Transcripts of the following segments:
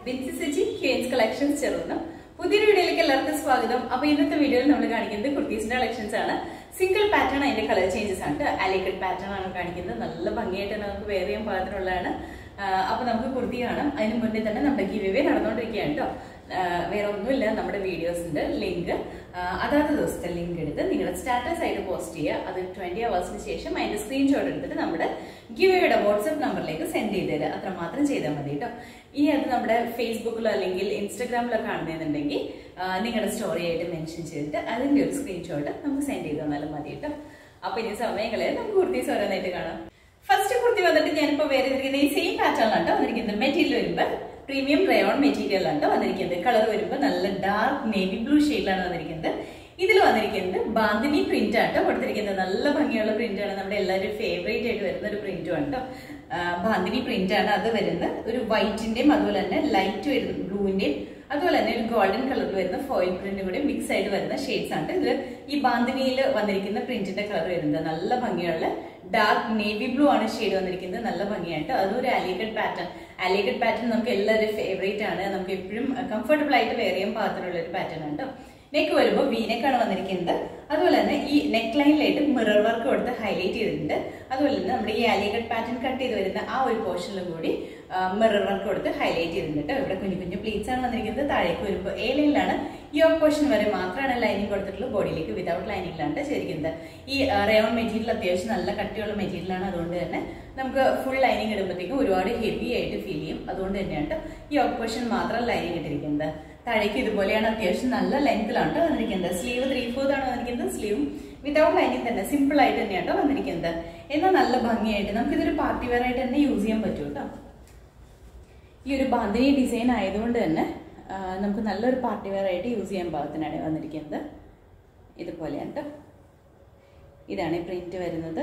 Binsi Saji queens collections ചെറുന്നു പുതിയൊരു വീഡിയോയിലേക്ക് എല്ലാവർക്കും സ്വാഗതം അപ്പൊ ഇന്നത്തെ വീഡിയോയിൽ നമ്മൾ കാണിക്കുന്നത് കുർത്തീസിന്റെ കളക്ഷൻസ് ആണ് സിംഗിൾ പാറ്റേൺ അതിന്റെ കളർ ചേഞ്ചസ് ആണ് അലിക്കഡ് പാറ്റേൺ ആണ് കാണിക്കുന്നത് നല്ല ഭംഗിയായിട്ട് തന്നെ നമുക്ക് വേറെ ചെയ്യാൻ പാകത്തിനുള്ളതാണ് ആ, അപ്പൊ നമുക്ക് കുർത്തി കാണാം അതിന് മുന്നേ തന്നെ നമ്മുടെ ഗിവ് നടന്നുകൊണ്ടിരിക്കുകയാണ് കേട്ടോ വേറെ ഒന്നുമില്ല നമ്മുടെ വീഡിയോസിന്റെ ലിങ്ക് അതാത് ദിവസത്തെ ലിങ്ക് എടുത്ത് നിങ്ങളുടെ സ്റ്റാറ്റസ് ആയിട്ട് പോസ്റ്റ് ചെയ്യുക അത് ട്വന്റി അവേഴ്സിന് ശേഷം അതിന്റെ സ്ക്രീൻഷോട്ട് എടുത്തിട്ട് നമ്മുടെ ഗിവയുടെ വാട്സ്ആപ്പ് നമ്പറിലേക്ക് സെൻഡ് ചെയ്ത് തരിക അത്ര മാത്രം ചെയ്താൽ മതി കേട്ടോ ഇനി അത് നമ്മുടെ ഫേസ്ബുക്കിലോ അല്ലെങ്കിൽ ഇൻസ്റ്റഗ്രാമിലോ കാണുന്നതെന്നുണ്ടെങ്കിൽ നിങ്ങളുടെ സ്റ്റോറി ആയിട്ട് മെൻഷൻ ചെയ്തിട്ട് അതിന്റെ ഒരു സ്ക്രീൻഷോട്ട് നമുക്ക് സെൻഡ് ചെയ്ത് തന്നാലും മതി കേട്ടോ അപ്പൊ ഇനി സമയങ്ങളെ നമുക്ക് കുർത്തീസ് ഓരോന്നായിട്ട് കാണാം ഫസ്റ്റ് കുർത്തി വന്നിട്ട് ഞാനിപ്പോ വേറെ ഇരിക്കുന്ന ഈ സെയിം പാറ്റേൺ ആണ് വന്നിരിക്കുന്നത് മെറ്റീരിയൽ വരുമ്പോൾ പ്രീമിയം റയോൺ മെറ്റീരിയൽ ആണ് വന്നിരിക്കുന്നത് കളർ വരുമ്പോൾ നല്ല ഡാർക്ക് നേവി ബ്ലൂ ഷെയ്ഡിലാണ് വന്നിരിക്കുന്നത് ഇതിൽ വന്നിരിക്കുന്നത് ബാന്തിനി പ്രിന്റ് ആട്ടോ കൊടുത്തിരിക്കുന്നത് നല്ല ഭംഗിയുള്ള പ്രിന്റ് ആണ് നമ്മുടെ എല്ലാവരും ഫേവറേറ്റ് ആയിട്ട് വരുന്ന ഒരു പ്രിന്റും ആണ് കേട്ടോ ബാന്തിനി പ്രിന്റ് ആണ് അത് വരുന്നത് ഒരു വൈറ്റിന്റെയും അതുപോലെ തന്നെ ലൈറ്റ് വരുന്ന ബ്ലൂവിന്റെയും അതുപോലെ തന്നെ ഒരു ഗോൾഡൻ കളറിൽ വരുന്ന ഫോയിൽ പ്രിന്റും കൂടി മിക്സ് ആയിട്ട് വരുന്ന ഷെയ്ഡ്സ് ആണ് ഇതിൽ ഈ ബാന്തിനിയിൽ വന്നിരിക്കുന്ന പ്രിന്റിന്റെ കളർ വരുന്നത് നല്ല ഭംഗിയുള്ള ഡാർക്ക് നേവി ബ്ലൂ ആണ് ഷെയ്ഡ് വന്നിരിക്കുന്നത് നല്ല ഭംഗിയായിട്ട് അതും ഒരു അലിഗഡ് പാറ്റേൺ അലിഗഡ് പാറ്റേൺ നമുക്ക് എല്ലാവരും ഫേവറേറ്റ് ആണ് നമുക്ക് എപ്പോഴും കംഫർട്ടബിൾ ആയിട്ട് വേറെ ചെയ്യാൻ പാകത്തിനുള്ള ഒരു പാറ്റേൺ ആണ് കേട്ടോ നെക്ക് വരുമ്പോൾ വീനെക്കാണ് വന്നിരിക്കുന്നത് അതുപോലെ തന്നെ ഈ നെക്ക് ലൈനിലായിട്ട് മിറർ വർക്ക് കൊടുത്ത് ഹൈലൈറ്റ് ചെയ്തിട്ടുണ്ട് അതുപോലെ തന്നെ നമ്മുടെ ഈ അലിഗഡ് പാറ്റേൺ കട്ട് ചെയ്ത് വരുന്ന ആ ഒരു പോർഷനിലും കൂടി മിറർ വർക്ക് കൊടുത്ത് ഹൈലൈറ്റ് ചെയ്തിട്ടുണ്ട് ഇവിടെ കുഞ്ഞു കുഞ്ഞു പ്ലീറ്റ്സ് ആണ് വന്നിരിക്കുന്നത് താഴേക്ക് വരുമ്പോൾ എ ലൈനിലാണ് ഈ ഓഫ് പോർഷൻ വരെ മാത്രമാണ് ലൈനിങ് കൊടുത്തിട്ടുള്ളത് ബോഡിയിലേക്ക് വിതൗട്ട് ലൈനിങ്ങിലാണ് ചെയ്തിരിക്കുന്നത് ഈ റയോൺ മെറ്റീരിയൽ അത്യാവശ്യം നല്ല കട്ടിയുള്ള മെറ്റീരിയലാണ് അതുകൊണ്ട് തന്നെ നമുക്ക് ഫുൾ ലൈനിങ് ഇടുമ്പോഴത്തേക്കും ഒരുപാട് ഹെവി ആയിട്ട് ഫീൽ ചെയ്യും അതുകൊണ്ട് തന്നെയാണ് ഈ ഓഫ് പോർഷൻ മാത്രം ലൈനിങ് ഇട്ടിരിക്കുന്നത് താഴേക്ക് ഇതുപോലെയാണ് അത്യാവശ്യം നല്ല ലെങ്ത്തിലാണ് വന്നിരിക്കുന്നത് സ്ലീവ് ത്രീ ഫോർത്ത് ആണ് വന്നിരിക്കുന്നത് സ്ലീവും വിതൗട്ട് ലൈനിങ് തന്നെ സിമ്പിൾ ആയിട്ട് തന്നെയാണ് വന്നിരിക്കുന്നത് എന്നാൽ നല്ല ഭംഗിയായിട്ട് നമുക്ക് ഇതൊരു പാർട്ടി വെയർ ആയിട്ട് തന്നെ യൂസ് ചെയ്യാൻ പറ്റും കേട്ടോ ഈ ഒരു ബാന്തിനി ഡിസൈൻ ആയതുകൊണ്ട് തന്നെ ആ, നമുക്ക് നല്ലൊരു പാർട്ടി വെയർ ആയിട്ട് യൂസ് ചെയ്യാൻ പാകത്തിനാണ് വന്നിരിക്കുന്നത് ഇതുപോലെയാണ് കേട്ടോ ഇതാണ് ഈ പ്രിന്റ് വരുന്നത്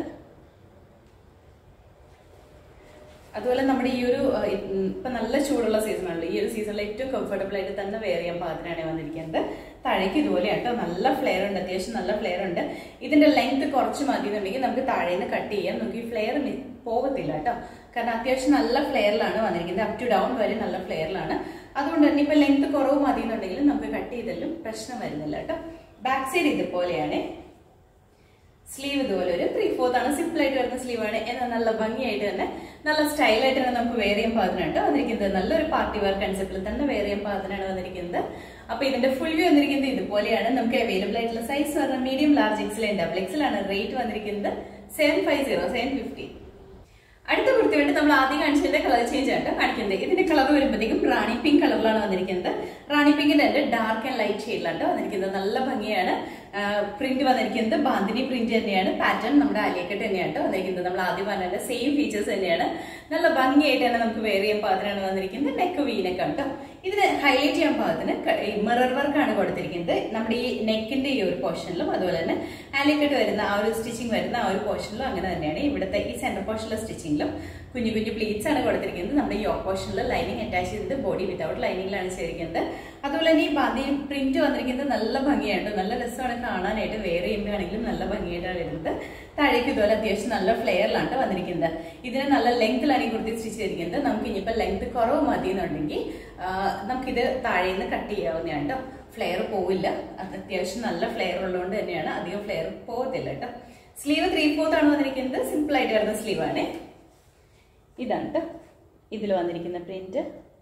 അതുപോലെ നമ്മുടെ ഈ ഒരു ആ, ഉം, ഇപ്പൊ നല്ല ചൂടുള്ള സീസൺ ആണല്ലോ ഈ ഒരു സീസണിൽ ഏറ്റവും കംഫർട്ടബിൾ ആയിട്ട് തന്നെ വെയർ ചെയ്യാൻ പാകത്തിനാണ് വന്നിരിക്കുന്നത് താഴേക്ക് ഇതുപോലെ കേട്ടോ നല്ല ഫ്ലെയർ ഉണ്ട് അത്യാവശ്യം നല്ല ഫ്ലെയർ ഉണ്ട് ഇതിന്റെ ലെങ്ത് കുറച്ച് മതി എന്നുണ്ടെങ്കിൽ നമുക്ക് താഴേന്ന് കട്ട് ചെയ്യാം നമുക്ക് ഈ ഫ്ലെയർ പോകത്തില്ല കേട്ടോ കാരണം അത്യാവശ്യം നല്ല ഫ്ലെയറിലാണ് വന്നിരിക്കുന്നത് അപ് ടു ഡൗൺ വരെ നല്ല ഫ്ലെയറിലാണ് അതുകൊണ്ട് തന്നെ ഇപ്പൊ ലെങ്ത് കുറവ് മതി എന്നുണ്ടെങ്കിൽ നമുക്ക് കട്ട് ചെയ്താലും പ്രശ്നം വരുന്നില്ല കേട്ടോ ബാക്ക് സൈഡ് ഇതുപോലെയാണ് സ്ലീവ് ഇതുപോലെ ഒരു ത്രീ ഫോർത്ത് ആണ് സിമ്പിൾ ആയിട്ട് വരുന്ന സ്ലീവ് ആണ് എന്നാൽ നല്ല ഭംഗിയായിട്ട് തന്നെ നല്ല സ്റ്റൈലായിട്ട് തന്നെ നമുക്ക് വെയർ ചെയ്യാൻ പാകത്തിനാണ് വന്നിരിക്കുന്നത് നല്ലൊരു പാർട്ടി വെയർ കൺസെപ്റ്റിൽ തന്നെ വെയർ ചെയ്യാൻ പാകത്തിനാണ് വന്നിരിക്കുന്നത് അപ്പൊ ഇതിന്റെ ഫുൾ വ്യൂ വന്നിരിക്കുന്നത് ഇതുപോലെയാണ് നമുക്ക് അവൈലബിൾ ആയിട്ടുള്ള സൈസ് പറഞ്ഞാൽ medium large XL double XL ആണ് റേറ്റ് വന്നിരിക്കുന്നത് seven five zero seven fifty അടുത്ത കുർത്തി വേണ്ടി നമ്മൾ ആദ്യം കാണിച്ചതിന്റെ കളർ ചേഞ്ച് ആയിട്ട് കാണിക്കുന്നത് ഇതിന്റെ കളർ വരുമ്പോഴത്തേക്കും റാണി പിങ്ക് കളറിലാണ് വന്നിരിക്കുന്നത് റാണി പിങ്കിന്റെ അല്ല ഡാർക്ക് ആൻഡ് ലൈറ്റ് ഷെയ്ഡിലാണ് വന്നിരിക്കുന്നത് നല്ല ഭംഗിയാണ് പ്രിന്റ് വന്നിരിക്കുന്നത് ബാന്തിനി പ്രിന്റ് തന്നെയാണ് പാറ്റേൺ നമ്മുടെ അലിയക്കെട്ട് തന്നെയാണ് വന്നിരിക്കുന്നത് നമ്മൾ ആദ്യം പറഞ്ഞ സെയിം ഫീച്ചേഴ്സ് തന്നെയാണ് നല്ല ഭംഗിയായിട്ട് തന്നെ നമുക്ക് വേറെ ചെയ്യാൻ പാകത്തിനാണ് വന്നിരിക്കുന്നത് നെക്ക് വീനൊക്കെ കേട്ടോ ഇതിന് ഹൈലൈറ്റ് ചെയ്യാൻ പാകത്തിന് മിറർ വർക്കാണ് കൊടുത്തിരിക്കുന്നത് നമ്മുടെ ഈ നെക്കിന്റെ ഈ ഒരു പോർഷനിലും അതുപോലെ തന്നെ ആലിക്കട്ട് വരുന്ന ആ ഒരു സ്റ്റിച്ചിങ് വരുന്ന ആ ഒരു പോർഷനിലും അങ്ങനെ തന്നെയാണ് ഇവിടുത്തെ ഈ സെന്റർ പോർഷനിലെ സ്റ്റിച്ചിങ്ങിലും കുഞ്ഞു കുഞ്ഞു പ്ലീറ്റ്സ് ആണ് കൊടുത്തിരിക്കുന്നത് നമ്മുടെ ഈ പോർഷനിൽ ലൈനിങ് അറ്റാച്ച് ചെയ്തിട്ട് ബോഡി വിതൗട്ട് ലൈനിങ്ങിലാണ് ചെയ്തിരിക്കുന്നത് അതുപോലെ തന്നെ ഈ ബാന്തി പ്രിന്റ് വന്നിരിക്കുന്നത് നല്ല ഭംഗിയായിട്ട് നല്ല രസമാണ് കാണാനായിട്ട് വേറെ ചെയ്യുമ്പോഴാണെങ്കിലും നല്ല ഭംഗിയായിട്ടാണ് വരുന്നത് താഴേക്ക് ഇതുപോലെ അത്യാവശ്യം നല്ല ഫ്ലെയറിലാണ് വന്നിരിക്കുന്നത് ഇതിന് നല്ല ലെങ്ത്തിലാണ് ഈ കുർത്തി സ്റ്റിച്ച് ചെയ്തിരിക്കുന്നത് നമുക്ക് ഇനിയിപ്പോൾ ലെങ്ത് കുറവ് മതി എന്നുണ്ടെങ്കിൽ ആ, നമുക്കിത് താഴേന്ന് കട്ട് ചെയ്യാവുന്നതാണ് കേട്ടോ ഫ്ലെയർ പോവില്ല അത് അത്യാവശ്യം നല്ല ഫ്ലെയർ ഉള്ളതുകൊണ്ട് തന്നെയാണ് അധികം ഫ്ലെയർ പോകത്തില്ല കേട്ടോ സ്ലീവ് ത്രീ ഫോർത്ത് ആണ് വന്നിരിക്കുന്നത് സിമ്പിൾ ആയിട്ട് വരുന്ന സ്ലീവ് ആണ് ഇതാണ് കേട്ടോ ഇതിൽ വന്നിരിക്കുന്ന പ്രിന്റ്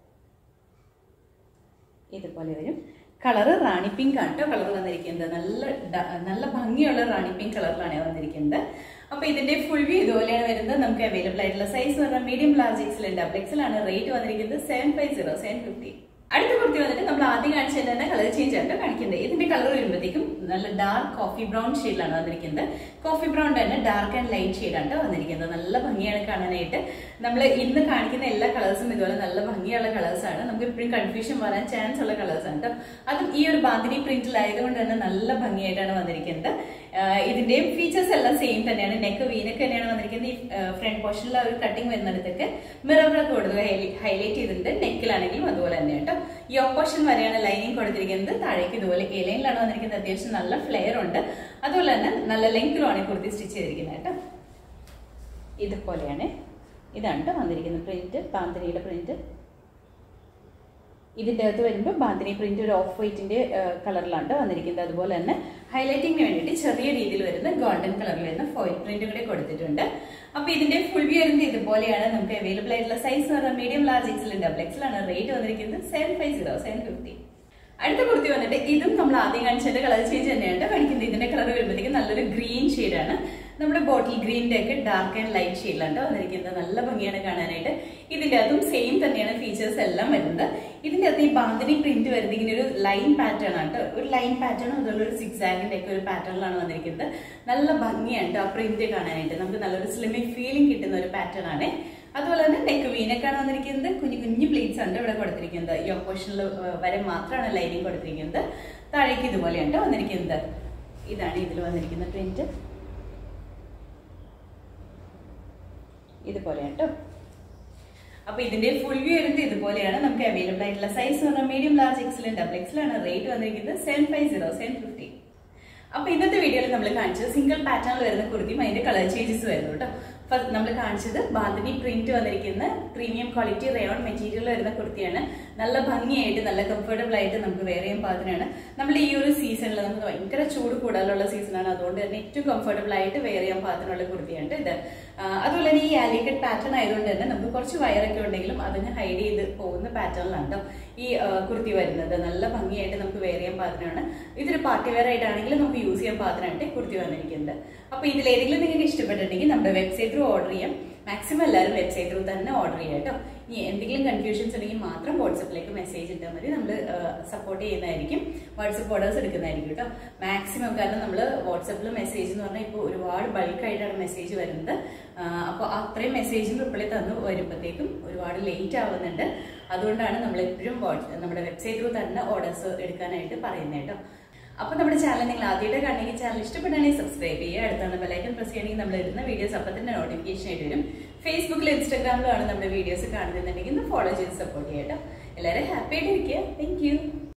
ഇതുപോലെ വരും കളറ് റാണി പിങ്ക് ആണ് കേട്ടോ കളർ വന്നിരിക്കുന്നത് നല്ല ഡ- നല്ല ഭംഗിയുള്ള റാണി പിങ്ക് കളറിലാണ് വന്നിരിക്കുന്നത് അപ്പൊ ഇതിന്റെ ഫുൾ വ്യൂ ഇതുപോലെയാണ് വരുന്നത് നമുക്ക് അവൈലബിൾ ആയിട്ടുള്ള സൈസ് പറഞ്ഞാൽ medium large XL double XL ആണ് റേറ്റ് വന്നിരിക്കുന്നത് seven five zero seven fifty അടുത്ത കുർത്തി വന്നിട്ട് നമ്മൾ ആദ്യം കാണിച്ചത് തന്നെ കളർ ചേഞ്ച് ആണ് കാണിക്കുന്നത് ഇതിന്റെ കളർ വരുമ്പോഴത്തേക്കും നല്ല ഡാർക്ക് കോഫി ബ്രൗൺ ഷെയ്ഡിലാണ് വന്നിരിക്കുന്നത് കോഫി ബ്രൗൺ തന്നെ ഡാർക്ക് ആൻഡ് ലൈറ്റ് ഷെയ്ഡാണ് വന്നിരിക്കുന്നത് നല്ല ഭംഗിയാണ് കാണാനായിട്ട് നമ്മൾ ഇന്ന് കാണിക്കുന്ന എല്ലാ കളേഴ്സും ഇതുപോലെ നല്ല ഭംഗിയുള്ള കളേഴ്സ് ആണ് നമുക്ക് എപ്പോഴും കൺഫ്യൂഷൻ വരാൻ ചാൻസ് ഉള്ള കളേഴ്സ് ആണ് കേട്ടോ അതും ഈ ഒരു ബാന്തിനി പ്രിന്റിലായതുകൊണ്ട് തന്നെ നല്ല ഭംഗിയായിട്ടാണ് വന്നിരിക്കുന്നത് ആഹ് ഇതിന്റെയും ഫീച്ചേഴ്സ് എല്ലാം സെയിം തന്നെയാണ് നെക്ക് വീനൊക്കെ തന്നെയാണ് വന്നിരിക്കുന്നത് ഈ ഫ്രണ്ട് പോർഷനിൽ ഒരു കട്ടിങ് വരുന്നിടത്തൊക്കെ മിററിലൊക്കെ കൊടുത്ത് ഹൈലൈറ്റ് ചെയ്തിട്ടുണ്ട് നെക്കിലാണെങ്കിലും അതുപോലെ തന്നെ കേട്ടോ ഈ ഓപ്പോഷൻ വരെയാണ് ലൈനിങ് കൊടുത്തിരിക്കുന്നത് താഴേക്ക് ഇതുപോലെ എ ലൈനിലാണ് വന്നിരിക്കുന്നത് അത്യാവശ്യം നല്ല ഫ്ലെയർ ഉണ്ട് അതുപോലെ തന്നെ നല്ല ലെങ്ത്തിലുമാണ് ഈ കുർത്തി സ്റ്റിച്ച് ചെയ്തിരിക്കുന്നത് കേട്ടോ ഇതുപോലെയാണ് ഇതാണ് ട്ടോ വന്നിരിക്കുന്ന പ്രിന്റ് പാന്തനിയുടെ പ്രിന്റ് ഇതിൻ്റെ അകത്ത് വരുമ്പോൾ ബാന്തിനി പ്രിന്റ് ഒരു ഓഫ് വൈറ്റിന്റെ കളറിലാണ് വന്നിരിക്കുന്നത് അതുപോലെ തന്നെ ഹൈലൈറ്റിങ്ങിന് വേണ്ടിയിട്ട് ചെറിയ രീതിയിൽ വരുന്ന ഗോൾഡൻ കളറിൽ വരുന്ന ഫോയിൽ പ്രിന്റ് കൂടെ കൊടുത്തിട്ടുണ്ട് അപ്പൊ ഇതിന്റെ ഫുൾ വ്യൂ വരുന്നത് ഇതുപോലെയാണ് നമുക്ക് അവൈലബിൾ ആയിട്ടുള്ള സൈസ് എന്ന് പറഞ്ഞാൽ മീഡിയം ലാർജ് എക്സിൽ ഡബിൾ എക്സിലാണ് റേറ്റ് വന്നിരിക്കുന്നത് seven five zero seven fifty അടുത്ത കുർത്തി വന്നിട്ട് ഇതും നമ്മൾ ആദ്യം കാണിച്ചതിന്റെ കളർ ചേഞ്ച് തന്നെയാണ് കാണിക്കുന്നത് ഇതിന്റെ കളർ വരുമ്പോഴത്തേക്കും നല്ലൊരു ഗ്രീൻ ഷെയ്ഡാണ് നമ്മുടെ ബോട്ടിൽ ഗ്രീനിന്റെ ഒക്കെ ഡാർക്ക് ആൻഡ് ലൈറ്റ് ഷെയ്ഡിലാണ് വന്നിരിക്കുന്നത് നല്ല ഭംഗിയാണ് കാണാനായിട്ട് ഇതിന്റെ അകത്തും സെയിം തന്നെയാണ് ഫീച്ചേഴ്സ് എല്ലാം വരുന്നത് ഇതിന്റെ അകത്ത് ഈ ബാന്തിനി പ്രിന്റ് വരുന്നത് ഇങ്ങനെ ഒരു ലൈൻ പാറ്റേൺ ആണ് ട്ടോ. ഒരു ലൈൻ പാറ്റേൺ അതുപോലെ ഒരു സിക്സാഗിന്റെ ഒക്കെ ഒരു പാറ്റേണിലാണ് വന്നിരിക്കുന്നത് നല്ല ഭംഗിയാണ് ട്ടോ ആ പ്രിന്റ് കാണാനായിട്ട് നമുക്ക് നല്ലൊരു സ്ലിമിക് ഫീലിംഗ് കിട്ടുന്ന ഒരു പാറ്റേൺ ആണ് അതുപോലെ തന്നെ നെക്ക് വീനൊക്കെയാണ് വന്നിരിക്കുന്നത് കുഞ്ഞു കുഞ്ഞു പ്ലേറ്റ്സ് ഉണ്ട് ഇവിടെ കൊടുത്തിരിക്കുന്നത് ഈ ഓപ്പോഷനിൽ വരെ മാത്രമാണ് ലൈനിങ് കൊടുത്തിരിക്കുന്നത് താഴേക്ക് ഇതുപോലെയാണ് ട്ടോ വന്നിരിക്കുന്നത് ഇതാണ് ഇതിൽ വന്നിരിക്കുന്ന പ്രിന്റ് ഇതുപോലെയാണ് ട്ടോ അപ്പൊ ഇതിന്റെ ഫുൾ വ്യൂ വരുന്നത് ഇതുപോലെയാണ് നമുക്ക് അവൈലബിൾ ആയിട്ടുള്ള സൈസ് എന്ന് പറഞ്ഞാൽ മീഡിയം ലാർജ് എക്സലന്റ് ഡബിൾ എക്സലാണ് റേറ്റ് വന്നിരിക്കുന്നത് seven five zero seven fifty അപ്പൊ ഇന്നത്തെ വീഡിയോയിൽ നമ്മൾ കാണിച്ചത് സിംഗിൾ പാറ്റേണിൽ വരുന്ന കുർത്തിയും അതിന്റെ കളർ ചേഞ്ചസ് വരുന്നു കേട്ടോ ഫസ്റ്റ് നമ്മൾ കാണിച്ചത് ബാന്തിനി പ്രിന്റ് വന്നിരിക്കുന്ന പ്രീമിയം ക്വാളിറ്റി റയോൺ മെറ്റീരിയൽ വരുന്ന കുർത്തിയാണ് നല്ല ഭംഗിയായിട്ട് നല്ല കംഫർട്ടബിൾ ആയിട്ട് നമുക്ക് വേറെ ചെയ്യാൻ പാകത്തിനാണ് നമ്മൾ ഈ ഒരു സീസണിൽ നമുക്ക് ഭയങ്കര ചൂട് കൂടുതലുള്ള സീസണാണ് അതുകൊണ്ട് തന്നെ ഏറ്റവും കംഫർട്ടബിൾ ആയിട്ട് വെയർ ചെയ്യാൻ പാകത്തിനുള്ള കുർത്തിയാണ് ഇത് ആ, അതുപോലെ തന്നെ ഈ ആലിക്കറ്റ് പാറ്റേൺ ആയതുകൊണ്ട് തന്നെ നമുക്ക് കുറച്ച് വയറൊക്കെ ഉണ്ടെങ്കിലും അതിന് ഹൈഡ് ചെയ്ത് പോകുന്ന പാറ്റേണിലാണ് കേട്ടോ ഈ ആ, കുർത്തി വരുന്നത് നല്ല ഭംഗിയായിട്ട് നമുക്ക് വെയർ ചെയ്യാൻ പാകത്തിനാണ് ഇതൊരു പാർട്ടി വെയർ ആയിട്ടാണെങ്കിൽ നമുക്ക് യൂസ് ചെയ്യാൻ പാകത്തിനായിട്ട് ഈ കുർത്തി വന്നിരിക്കുന്നത് അപ്പൊ ഇതിൽ ഏതെങ്കിലും നിങ്ങൾക്ക് ഇഷ്ടപ്പെട്ടിട്ടുണ്ടെങ്കിൽ നമ്മുടെ വെബ്സൈറ്റ് ത്രൂ ഓർഡർ ചെയ്യാം മാക്സിമം എല്ലാവരും വെബ്സൈറ്റ് ത്രൂ തന്നെ ഓർഡർ ചെയ്യാം കേട്ടോ ഇനി എന്തെങ്കിലും കൺഫ്യൂഷൻസ് ഉണ്ടെങ്കിൽ മാത്രം വാട്സപ്പിലേക്ക് മെസ്സേജ് ഇട്ടാൽ മതി നമ്മൾ സപ്പോർട്ട് ചെയ്യുന്നതായിരിക്കും വാട്സപ്പ് ഓർഡേഴ്സ് എടുക്കുന്നതായിരിക്കും കേട്ടോ മാക്സിമം കാരണം നമ്മൾ വാട്സപ്പിൽ മെസ്സേജ് എന്ന് പറഞ്ഞാൽ ഇപ്പോൾ ഒരുപാട് ബൾക്കായിട്ടാണ് മെസ്സേജ് വരുന്നത് അപ്പോൾ അത്രയും മെസ്സേജും റിപ്ലൈ തന്നു വരുമ്പോഴത്തേക്കും ഒരുപാട് ലേറ്റ് ആവുന്നുണ്ട് അതുകൊണ്ടാണ് നമ്മൾ എപ്പോഴും നമ്മുടെ വെബ്സൈറ്റ് ത്രൂ തന്നെ ഓർഡേഴ്സ് എടുക്കാനായിട്ട് പറയുന്നത് കേട്ടോ അപ്പൊ നമ്മുടെ ചാനൽ നിങ്ങൾ ആദ്യമായിട്ട് കണ്ടെങ്കിൽ ചാനൽ ഇഷ്ടപ്പെടുകയാണെങ്കിൽ സബ്സ്ക്രൈബ് ചെയ്യുക അടുത്താണ് ബെലൈക്കൻ പ്രസ് ചെയ്യണമെങ്കിൽ നമ്മൾ ഇടുന്ന വീഡിയോസ് അപ്പം തന്നെ നോട്ടിഫിക്കേഷൻ ആയിട്ട് വരും ഫേസ്ബുക്കിലും ഇൻസ്റ്റാഗ്രാമിലുമാണ് നമ്മുടെ വീഡിയോസ് കാണുന്നുണ്ടെങ്കിൽ ഒന്ന് ഫോളോ ചെയ്ത് സപ്പോർട്ട് ചെയ്യാം കേട്ടോ എല്ലാവരും ഹാപ്പി ആയിട്ട് ഇരിക്കുക താങ്ക്